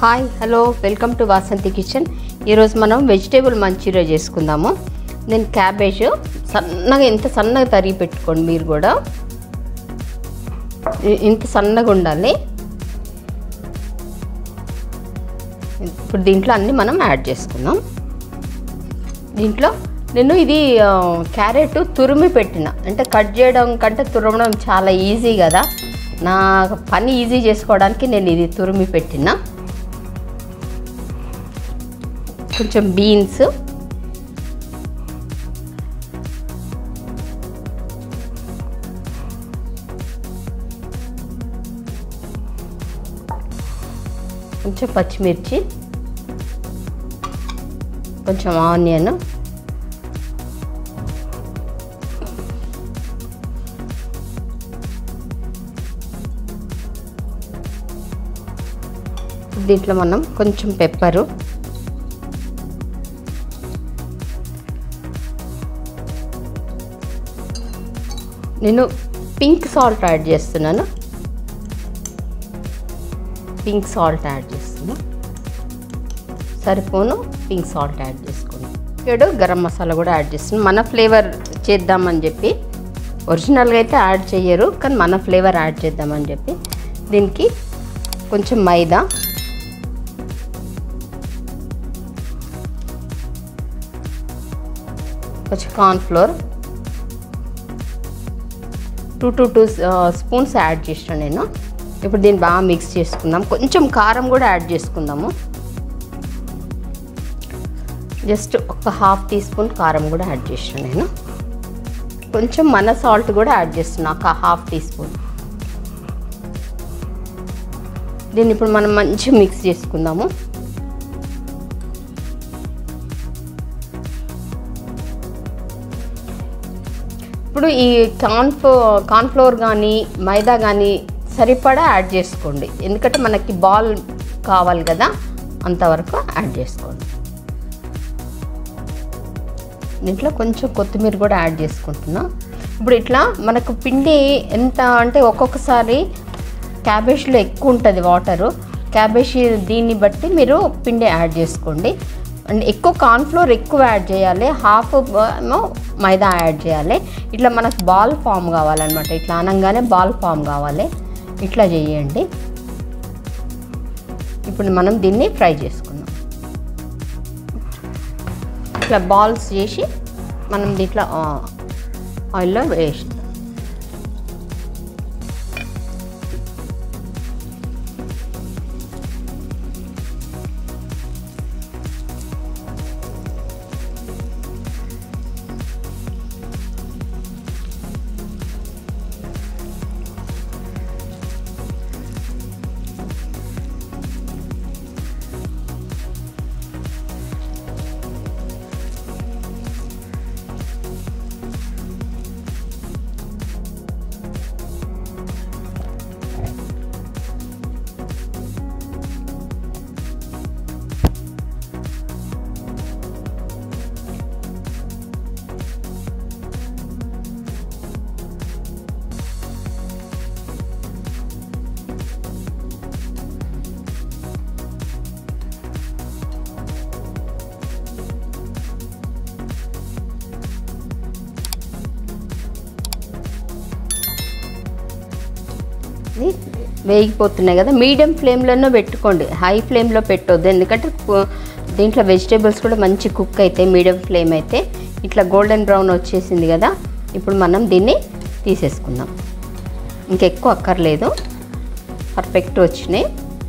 hi hello welcome to Vasanthi kitchen ఈరోజు మనం vegetable Manchuria చేసుకుందాము నేను క్యాబేజ్ సన్నగా ఇంత సన్నగా తరిగి పెట్టుకోండి మీరు కూడా ఇ- ఇంత సన్నగా ఉండాలి ఇప్పుడు దీంట్లో అన్నీ మనం యాడ్ చేసుకుందాం దీంట్లో నేను ఇది ఆ, క్యారెట్ తురిమి పెట్టిన అంటే కట్ చేయడం కంటే తురమడం చాలా ఈజీ కదా నా పని ఈజీ చేసుకోవడానికి నేను ఇది తురిమి పెట్టిన కొంచెం బీన్స్ కొంచెం పచ్చిమిర్చి కొంచెం ఆనియన్ దీంట్లో మనం కొంచెం పెప్పరు నేను పింక్ సాల్ట్ యాడ్ చేస్తున్నాను పింక్ సాల్ట్ యాడ్ చేస్తున్నా సరిపోను పింక్ సాల్ట్ యాడ్ చేసుకోండి ఇక్కడ గరం మసాలా కూడా యాడ్ చేస్తున్నాం మన ఫ్లేవర్ చేద్దామని చెప్పి ఒరిజినల్గా అయితే యాడ్ చేయరు కానీ మన ఫ్లేవర్ యాడ్ చేద్దామని చెప్పి దీనికి కొంచెం మైదా కొంచెం cornflour two to two spoons add చేసిన నేను ఇప్పుడు దీన్ని బాగా మిక్స్ చేసుకుందాం కొంచెం కారం కూడా యాడ్ చేసుకుందాము జస్ట్ ఒక హాఫ్ టీ స్పూన్ కారం కూడా యాడ్ చేసిన నేను కొంచెం మన సాల్ట్ కూడా యాడ్ చేస్తున్నా ఒక హాఫ్ టీ స్పూన్ దీన్ని ఇప్పుడు మనం మంచి మిక్స్ చేసుకుందాము ఇప్పుడు ఈ కార్న్ఫ్లో కార్న్ఫ్లోర్ కానీ మైదా కానీ సరిపడా యాడ్ చేసుకోండి ఎందుకంటే మనకి బాల్ కావాలి కదా అంతవరకు యాడ్ చేసుకోండి దీంట్లో కొంచెం కొత్తిమీర కూడా యాడ్ చేసుకుంటున్నా ఇప్పుడు ఇట్లా మనకు పిండి ఎంత అంటే ఒక్కొక్కసారి క్యాబేజ్లో ఎక్కువ ఉంటుంది వాటరు క్యాబేజ్ దీన్ని బట్టి మీరు పిండి యాడ్ చేసుకోండి అండ్ ఎక్కువ కార్న్ఫ్లోర్ ఎక్కువ యాడ్ చేయాలి హాఫ్ ఏమో మైదా యాడ్ చేయాలి ఇట్లా మనకు బాల్ ఫామ్ కావాలన్నమాట ఇట్లా అనగానే బాల్ ఫామ్ కావాలి ఇట్లా చేయండి ఇప్పుడు మనం దీన్ని ఫ్రై చేసుకుందాం ఇట్లా బాల్స్ చేసి మనం దీంట్లో ఆ, ఆయిల్లో వేస్తాం ఇది వేగిపోతున్నాయి కదా మీడియం ఫ్లేమ్లోనే పెట్టుకోండి హై ఫ్లేమ్లో పెట్టొద్దు ఎందుకంటే కు- దీంట్లో వెజిటేబుల్స్ కూడా మంచి కుక్ అయితే మీడియం ఫ్లేమ్ అయితే ఇట్లా గోల్డెన్ బ్రౌన్ వచ్చేసింది కదా ఇప్పుడు మనం దీన్ని తీసేసుకుందాం ఇంకెక్కువ అక్కర్లేదు పర్ఫెక్ట్ వచ్చినాయి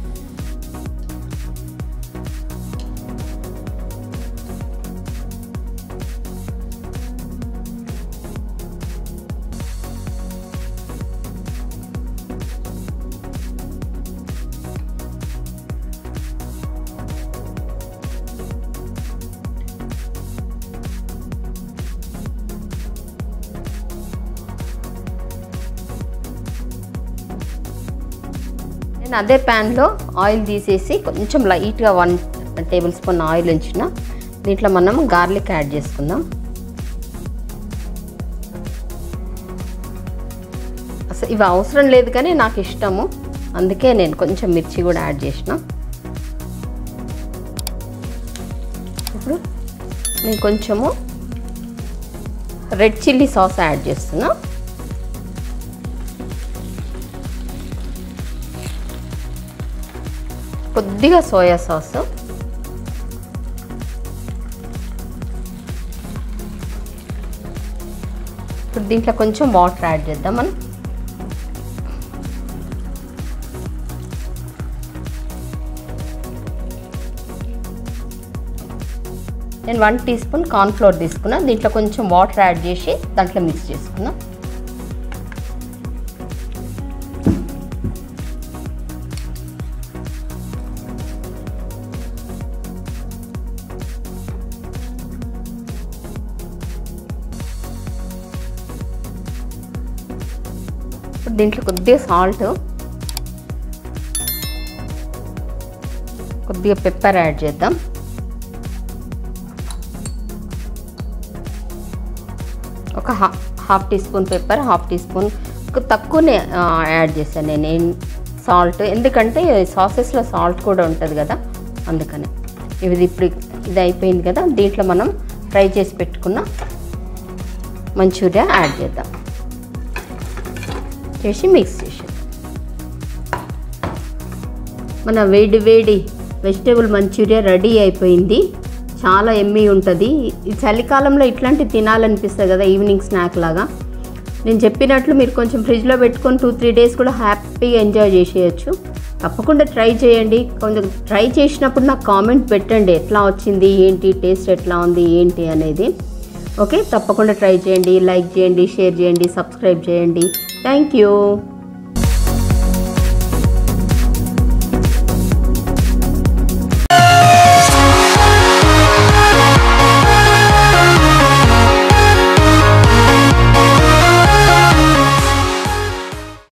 నేను అదే ప్యాన్లో ఆయిల్ తీసేసి కొంచెం లైట్గా వన్ టేబుల్ స్పూన్ ఆయిల్ ఉంచిన దీంట్లో మనం గార్లిక్ యాడ్ చేసుకుందాం అసలు ఇవి అవసరం లేదు కానీ నాకు ఇష్టము అందుకే నేను కొంచెం మిర్చి కూడా యాడ్ చేసిన ఇప్పుడు నేను కొంచెము రెడ్ చిల్లీ సాస్ యాడ్ చేస్తున్నా కొద్దిగా సోయా సాస్ ఇప్పుడు దీంట్లో కొంచెం వాటర్ యాడ్ చేద్దాం మనం నేను వన్ టీ స్పూన్ కార్న్ఫ్లోర్ తీసుకున్నా దీంట్లో కొంచెం వాటర్ యాడ్ చేసి దాంట్లో మిక్స్ చేసుకున్నా ఇప్పుడు దీంట్లో కొద్దిగా సాల్ట్ కొద్దిగా పెప్పర్ యాడ్ చేద్దాం ఒక హా half tea spoon pepper half tea spoon తక్కువనే ఆ, యాడ్ చేశాను నేను ఏం సాల్ట్ ఎందుకంటే సాసెస్లో సాల్ట్ కూడా ఉంటుంది కదా అందుకని ఇది ఇప్పుడు ఇది అయిపోయింది కదా దీంట్లో మనం ఫ్రై చేసి పెట్టుకున్న మంచూరియా యాడ్ చేద్దాం చేసి మిక్స్ చేసి మన వేడి వేడి వెజిటేబుల్ మంచూరియా రెడీ అయిపోయింది చాలా ఎమ్మీ ఉంటుంది ఈ చలికాలంలో ఇట్లాంటివి తినాలనిపిస్తుంది కదా ఈవినింగ్ స్నాక్ లాగా నేను చెప్పినట్లు మీరు కొంచెం ఫ్రిడ్జ్లో పెట్టుకొని టూ త్రీ డేస్ కూడా హ్యాపీగా ఎంజాయ్ చేసేయచ్చు తప్పకుండా ట్రై చేయండి కొంచెం ట్రై చేసినప్పుడు నాకు కామెంట్ పెట్టండి ఎట్లా వచ్చింది ఏంటి టేస్ట్ ఎట్లా ఉంది ఏంటి అనేది ఓకే తప్పకుండా ట్రై చేయండి లైక్ చేయండి షేర్ చేయండి సబ్స్క్రైబ్ చేయండి థ్యాంక్ యూ